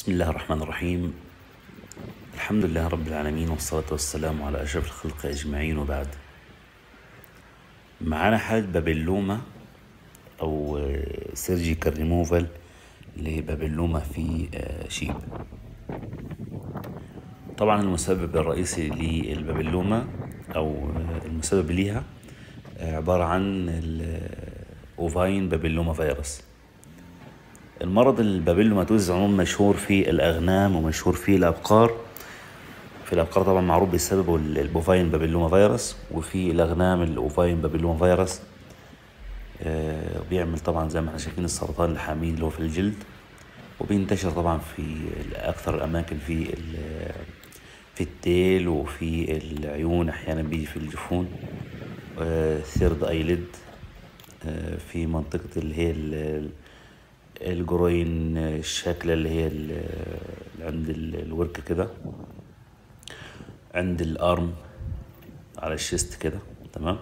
بسم الله الرحمن الرحيم الحمد لله رب العالمين والصلاة والسلام على أشرف الخلق أجمعين وبعد معانا حالة بابلوما أو سيرجيكال ريموفال لبابلوما في آه، شيب طبعا المسبب الرئيسي للبابلوما أو آه، المسبب ليها آه، عبارة عن الأوفاين بابلوما فيروس المرض البابيلوماتوز عموما مشهور في الأغنام ومشهور في الأبقار في الأبقار طبعا معروف بسببه ال- البوفاين بابيلوما فيروس وفي الأغنام الأوفاين بابيلوما فيروس آه، بيعمل طبعا زي ما احنا شايفين السرطان الحميد اللي هو في الجلد وبينتشر طبعا في أكثر الأماكن في ال- في التيل وفي العيون أحيانا بيجي في الجفون ثيرد ايليد في منطقة اللي هي ال- الجروين الشكلة اللي هي ال- اللي عند ال- الورك كده عند الارم على الشيست كده تمام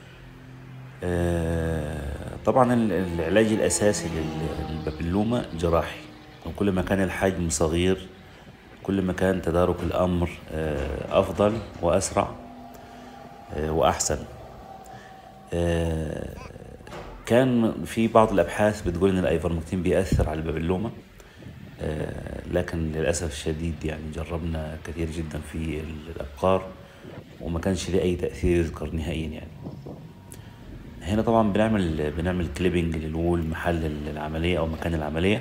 آه، طبعا ال- العلاج الاساسي لل- للبابلوما جراحي وكل ما كان الحجم صغير كل ما كان تدارك الامر آه، افضل واسرع آه، واحسن آه، كان في بعض الابحاث بتقول ان الايفرمكتين بيأثر على البابلوما آه، لكن للاسف الشديد يعني جربنا كثير جدا في الابقار وما كانش ليه اي تاثير يذكر نهائيا يعني هنا طبعا بنعمل بنعمل كليبنج للوول محل العمليه او مكان العمليه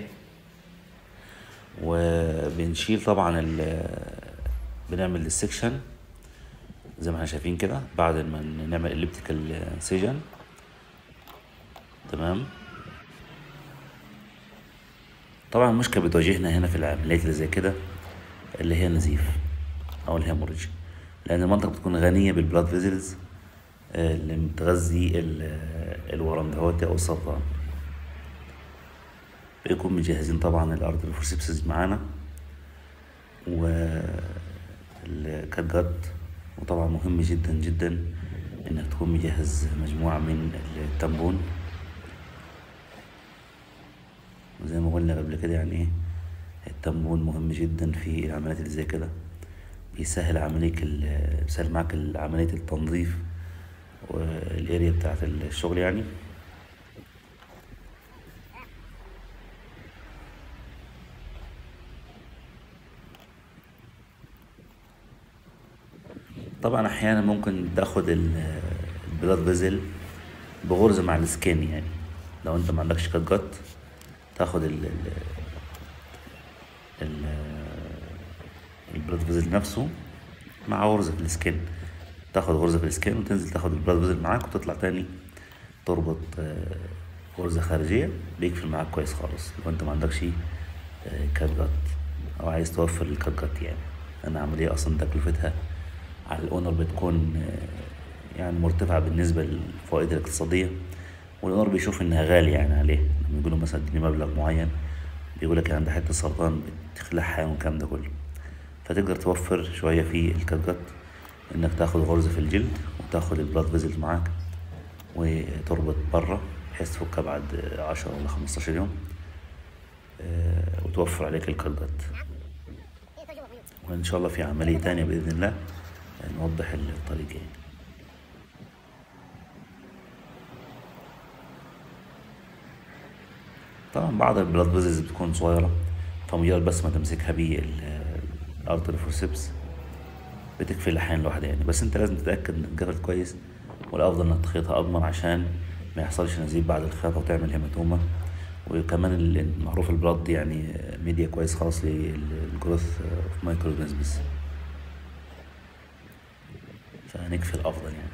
وبنشيل طبعا ال بنعمل السكشن زي ما احنا شايفين كده بعد ما نعمل اليبتيكال انسيجن تمام طبعا المشكلة بتواجهنا هنا في العمليات اللي زي كده اللي هي النزيف أو الهيموريج لأن المنطقة بتكون غنية بالبلاد فيزلز اللي بتغذي ال- الورم دهوت أو السرطان بيكون مجهزين طبعا الأرض الفورسيبسز معانا والكات وطبعا مهم جدا جدا إنك تكون مجهز مجموعة من التامبون وزي ما قلنا قبل كده يعني ايه التموين مهم جدا في العمليات اللي زي كده بيسهل عملية ال- بيسهل معاك ال- عملية التنظيف والاريا بتاعت الشغل يعني طبعا احيانا ممكن تاخد ال- البلاد فيزل بغرزة مع السكين يعني لو انت ما عندكش كات جت تاخد ال ال ال البلاد فيزل نفسه مع غرزة في السكين تاخد غرزة في السكين وتنزل تاخد البلاد فيزل معاك وتطلع تاني تربط آه، غرزة خارجية بيقفل معاك كويس خالص لو انت ما عندكش آه، كات جت او عايز توفر الكات جت يعني لان عملية اصلا تكلفتها على الاونر بتكون آه، يعني مرتفعة بالنسبة للفوائد الاقتصادية والاونر بيشوف انها غالية يعني عليه لما يقولوا مثلا اديني مبلغ معين بيقول لك عند حتة سرطان بتخلعها والكلام ده كله فتقدر توفر شوية في الكاتجات انك تاخد غرزة في الجلد وتاخد البلاد فيزل معاك وتربط بره بحيث تفكها بعد عشرة ولا خمستاشر يوم آه، وتوفر عليك الكاتجات وإن شاء الله في عملية تانية بإذن الله نوضح الطريقة يعني طبعا بعض البلاد فيزلز بتكون صغيرة فمجرد بس ما تمسكها بالأرض الفورسيبس بتكفي الأحيان لوحدها يعني بس أنت لازم تتأكد إنك اتجفت كويس والأفضل إنك تخيطها أضمن عشان ما يحصلش نزيف بعد الخياطة وتعمل هيماتوما وكمان ال- المعروف البلاد يعني ميديا كويس خالص للجروث اوف مايكرو اورجانيزمز فهنكفي الأفضل يعني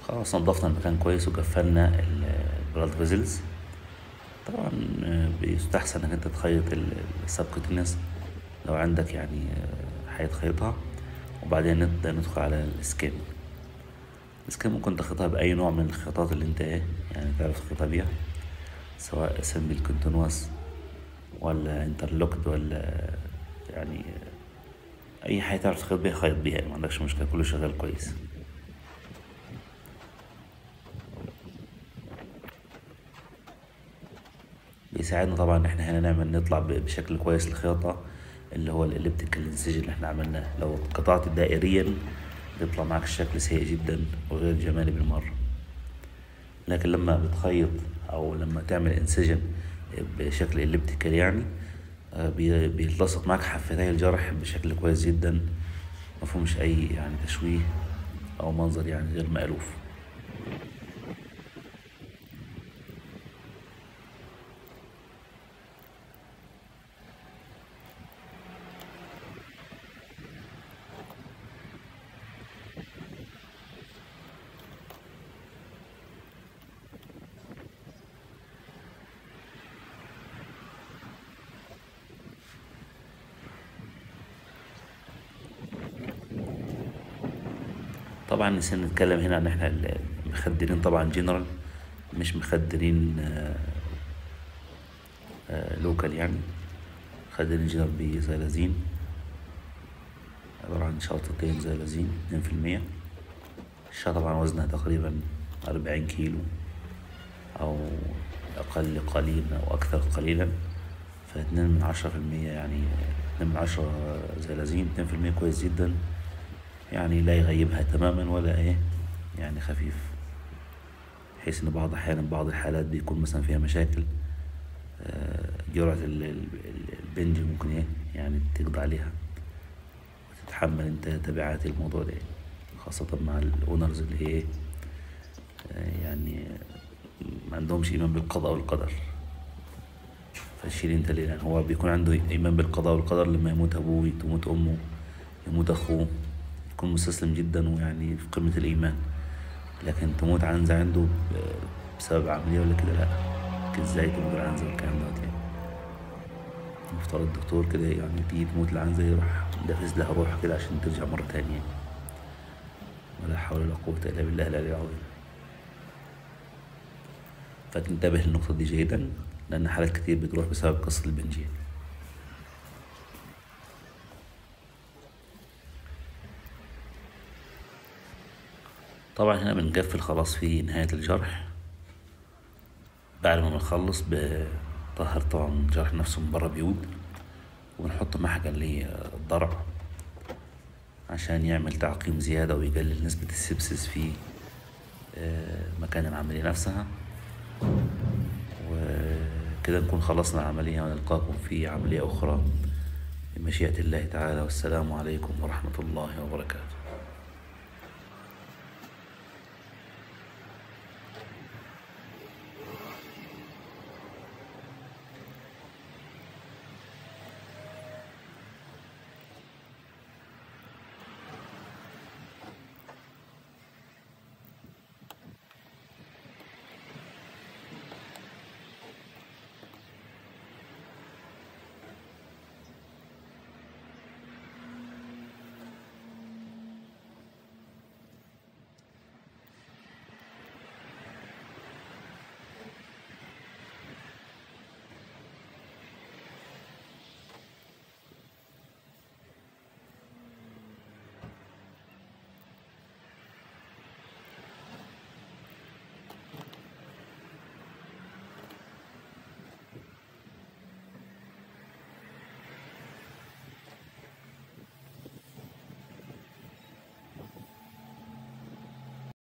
خلاص نضفنا المكان كويس وقفلنا البلاد فيزلز طبعا آه، بيستحسن انك انت تخيط السبكوتينس لو عندك يعني آه، حاجة تخيطها وبعدين نبدأ ندخل على السكين السكين ممكن تخيطها بأي نوع من الخياطات اللي انت ايه يعني تعرف تخيطها بيها سواء سمبل كونتينوس ولا انترلوكد ولا يعني اي حاجة تعرف تخيط بيها خيط بيها يعني ما عندكش مشكلة كله شغال كويس بيساعدنا طبعا ان احنا هنا نعمل نطلع ب- بشكل كويس الخياطة اللي هو الاليبتيكال انسيجن اللي احنا عملناه لو قطعت دائريا بيطلع معاك الشكل سيء جدا وغير جمالي بالمرة لكن لما بتخيط او لما تعمل انسجن بشكل اليبتيكال يعني آه، بي- بيلتصق معاك حفتي الجرح بشكل كويس جدا مفهومش اي يعني تشويه او منظر يعني غير مألوف طبعا نسينا نتكلم هنا عن احنا ال- مخدرين طبعا جنرال مش مخدرين لوكال يعني مخدرين جنرال بزلازين عبارة عن شرطتين زلازين اتنين في المية الشاة طبعا وزنها تقريبا أربعين كيلو أو أقل قليلا أو أكثر قليلا فاتنين من عشرة في المية يعني اتنين من عشرة زلازين اتنين في المية كويس جدا يعني لا يغيبها تماما ولا ايه يعني خفيف بحيث ان بعض احيانا بعض الحالات بيكون مثلا فيها مشاكل آه، جرعة ال- ال- ال- البنج ممكن ايه يعني تقضي عليها وتتحمل انت تبعات الموضوع ده خاصة مع الاونرز اللي هي ايه آه، يعني ما عندهمش ايمان بالقضاء والقدر فشيل انت ليه يعني هو بيكون عنده ايمان بالقضاء والقدر لما يموت ابوه تموت امه يموت اخوه يكون مستسلم جدا ويعني في قمة الايمان لكن تموت عنزة عنده ب- بسبب عملية ولا كده لا لكن ازاي تموت العنزة والكلام دوت يعني مفترض الدكتور كده يعني تيجي تموت العنزة يروح دافز لها روح كده عشان ترجع مرة تانية ولا حول ولا قوة إلا بالله العلي العظيم فتنتبه للنقطة دي جيدا لأن حالات كتير بتروح بسبب قصة البنجية طبعا هنا بنقفل خلاص في نهاية الجرح بعد ما بنخلص بطهر طبعا الجرح نفسه من بره بيود وبنحط محجن للضرع عشان يعمل تعقيم زيادة ويقلل نسبة السبسس في آه، مكان العملية نفسها وكده نكون خلصنا العملية ونلقاكم في عملية أخرى بمشيئة الله تعالى والسلام عليكم ورحمة الله وبركاته